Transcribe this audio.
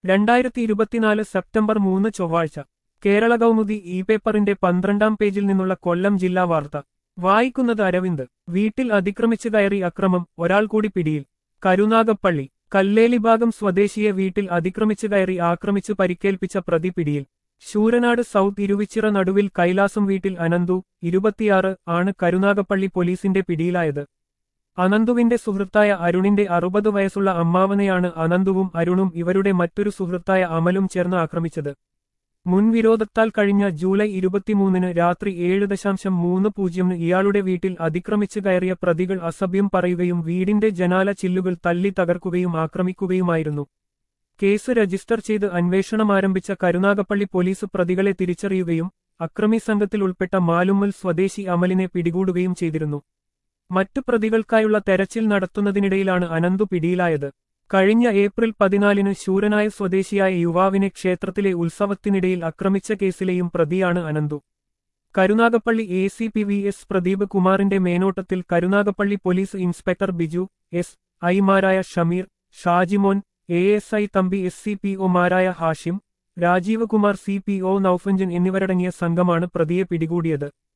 രണ്ടായിരത്തി ഇരുപത്തിനാല് സെപ്റ്റംബർ മൂന്ന് ചൊവ്വാഴ്ച കേരള കൗമുദി ഇ പേപ്പറിന്റെ പന്ത്രണ്ടാം പേജിൽ നിന്നുള്ള കൊല്ലം ജില്ലാ വാർത്ത വായിക്കുന്നത് അരവിന്ദ് വീട്ടിൽ അതിക്രമിച്ചു കയറി അക്രമം ഒരാൾ കൂടി പിടിയിൽ കരുനാഗപ്പള്ളി കല്ലേലിഭാഗം സ്വദേശിയെ വീട്ടിൽ അതിക്രമിച്ചു കയറി ആക്രമിച്ചു പരിക്കേൽപ്പിച്ച പ്രതി പിടിയിൽ ശൂരനാട് സൗത്ത് ഇരുവിച്ചിറ നടുവിൽ കൈലാസം വീട്ടിൽ അനന്തു ഇരുപത്തിയാറ് ആണ് കരുനാഗപ്പള്ളി പോലീസിന്റെ പിടിയിലായത് അനന്തുവിന്റെ സുഹൃത്തായ അരുണിന്റെ അറുപത് വയസ്സുള്ള അമ്മാവനെയാണ് അനന്തുവും അരുണും ഇവരുടെ മറ്റൊരു സുഹൃത്തായ അമലും ചേർന്ന് ആക്രമിച്ചത് മുൻവിരോധത്താൽ കഴിഞ്ഞ ജൂലൈ ഇരുപത്തിമൂന്നിന് രാത്രി ഏഴ് ദശാംശം മൂന്ന് പൂജ്യമിന് ഇയാളുടെ വീട്ടിൽ അതിക്രമിച്ചു കയറിയ പ്രതികൾ അസഭ്യം പറയുകയും വീടിന്റെ ജനാല ചില്ലുകൾ തല്ലി തകർക്കുകയും ആക്രമിക്കുകയുമായിരുന്നു കേസ് രജിസ്റ്റർ ചെയ്ത് അന്വേഷണം ആരംഭിച്ച കരുനാഗപ്പള്ളി പോലീസ് പ്രതികളെ തിരിച്ചറിയുകയും അക്രമി സംഘത്തിൽ ഉൾപ്പെട്ട മാലുമ്മൽ സ്വദേശി അമലിനെ പിടികൂടുകയും ചെയ്തിരുന്നു മറ്റു പ്രതികൾക്കായുള്ള തെരച്ചിൽ നടത്തുന്നതിനിടയിലാണ് അനന്തു പിടിയിലായത് കഴിഞ്ഞ ഏപ്രിൽ പതിനാലിന് ശൂരനായ സ്വദേശിയായ യുവാവിനെ ക്ഷേത്രത്തിലെ ഉത്സവത്തിനിടയിൽ ആക്രമിച്ച കേസിലെയും പ്രതിയാണ് Ananthu Karunagappally A C P V S Pradeep കുമാറിന്റെ മേനോട്ടത്തിൽ Karunagappally police inspector Biju S ഐമാരായ Shameer Shajimon A S I Thampi S C P ഒമാരായ Hashim Rajeev Kumar C P O നൌഫഞ്ചൻ എന്നിവരടങ്ങിയ സംഘമാണ് പ്രതിയെ പിടികൂടിയത്